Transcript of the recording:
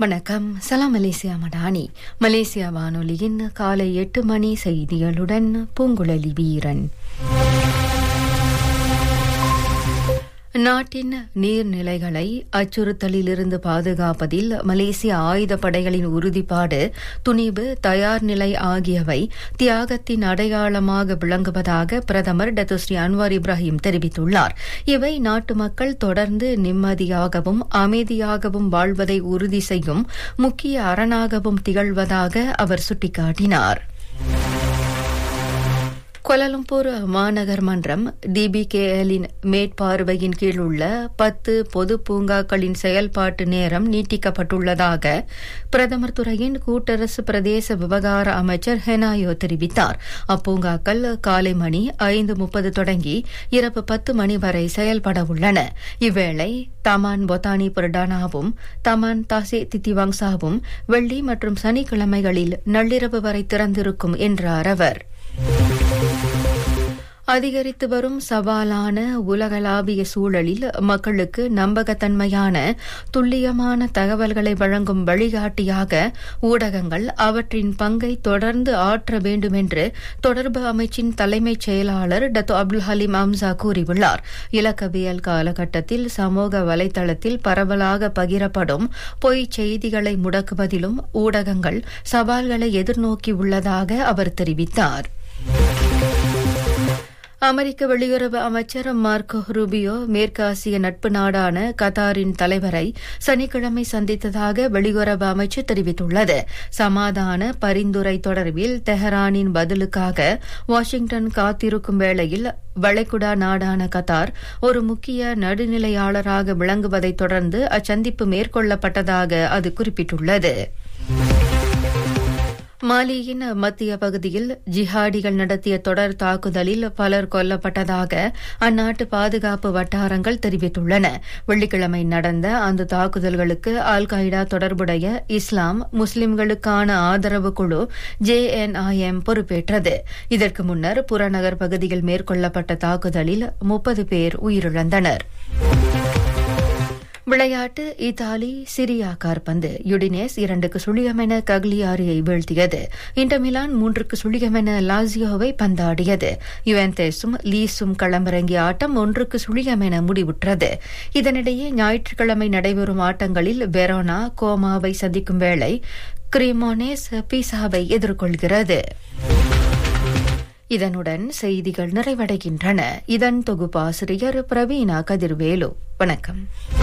வணக்கம் சலாம் Malaysia Madani Malaysia வானொலியின் காலை எட்டு மணி செய்திகளுடன் பூங்குழலி வீரன் நாட்டின் நீர்நிலைகளை அச்சுறுத்தலிலிருந்து பாதுகாப்பதில் மலேசிய ஆயுதப்படைகளின் உறுதிப்பாடு துணிவு தயார் நிலை ஆகியவை தியாகத்தின் அடையாளமாக விளங்குவதாக பிரதமர் டத்துஸ்ரீ அன்வார் இப்ராஹிம் தெரிவித்துள்ளார் இவை நாட்டு மக்கள் தொடர்ந்து நிம்மதியாகவும் அமைதியாகவும் வாழ்வதை உறுதி செய்யும் முக்கிய அரணாகவும் திகழ்வதாக அவர் சுட்டிக்காட்டினார் கோலாலம்பூர் மாநகர் மன்றம் டிபிகேஎலின் மேற்பார்வையின் கீழ் உள்ள பத்து பொது பூங்காக்களின் செயல்பாட்டு நேரம் நீட்டிக்கப்பட்டுள்ளதாக பிரதமர் துறையின் கூட்டரசு பிரதேச விவகார அமைச்சர் ஹெனாயோ தெரிவித்தார் அப்பூங்காக்கள் காலை மணி ஐந்து முப்பது தொடங்கி இரவு பத்து மணி வரை செயல்பட உள்ளன இவ்வேளை தமான் பொத்தானி புரடானாவும் தமான் தாசே தித்திவாங்சாவும் வெள்ளி மற்றும் சனிக்கிழமைகளில் நள்ளிரவு வரை திறந்திருக்கும் என்றார் அவர் அதிகரித்து வரும் சவாலான உலகளாவிய சூழலில் மக்களுக்கு நம்பகத்தன்மையான துல்லியமான தகவல்களை வழங்கும் வழிகாட்டியாக ஊடகங்கள் அவற்றின் பங்கை தொடர்ந்து ஆற்ற வேண்டும் என்று தொடர்பு அமைச்சின் தலைமைச் செயலாளர் டத்து அப்துல் ஹலீம் அம்சா கூறியுள்ளார் இலக்கவியல் காலகட்டத்தில் சமூக வலைதளத்தில் பரவலாக பகிரப்படும் பொய் செய்திகளை முடக்குவதிலும் ஊடகங்கள் சவால்களை எதிர்நோக்கியுள்ளதாக அவர் தெரிவித்தார் அமெரிக்க வெளியுறவு அமைச்சர் மார்க்கோ ரூபியோ மேற்காசிய நட்பு நாடான கத்தாரின் தலைவரை சனிக்கிழமை சந்தித்ததாக வெளியுறவு அமைச்சு தெரிவித்துள்ளது சமாதான பரிந்துரை தொடர்பில் தெஹரானின் பதிலுக்காக வாஷிங்டன் காத்திருக்கும் வேளையில் வளைகுடா நாடான கத்தார் ஒரு முக்கிய நடுநிலையாளராக விளங்குவதைத் தொடர்ந்து அச்சந்திப்பு மேற்கொள்ளப்பட்டதாக அது குறிப்பிட்டுள்ளது மாலியின் மத்திய பகுதியில் ஜிஹாடிகள் நடத்திய தொடர் தாக்குதலில் பலர் கொல்லப்பட்டதாக அந்நாட்டு பாதுகாப்பு வட்டாரங்கள் தெரிவித்துள்ளன வெள்ளிக்கிழமை நடந்த அந்த தாக்குதல்களுக்கு அல் qaeda தொடர்புடைய இஸ்லாம் முஸ்லிம்களுக்கான ஆதரவு குழு ஜேஎன்ஐஎம் பொறுப்பேற்றது இதற்கு முன்னர் புறநகர் பகுதியில் மேற்கொள்ளப்பட்ட தாக்குதலில் முப்பது பேர் உயிரிழந்தனர் விளையாட்டு இத்தாலி சிரியா கார்பந்து யுடினேஸ் இரண்டுக்கு சுழியமென கக்லியாரியை வீழ்த்தியது இன்டர் மிலான் மூன்றுக்கு சுழியமென லாசியோவை பந்தாடியது யுவன்தேஸும் லீஸும் களமிறங்கிய ஆட்டம் ஒன்றுக்கு சுழியமென முடிவுற்றது இதனிடையே ஞாயிற்றுக்கிழமை நடைபெறும் ஆட்டங்களில் வெரோனா கோமாவை சந்திக்கும் வேளை கிரிமோனேஸ் பீசாவை எதிர்கொள்கிறது இதனுடன் செய்திகள் நிறைவடைகின்றன இதன் தொகுப்பாசிரியர் பிரவீணா கதிர்வேலு வணக்கம்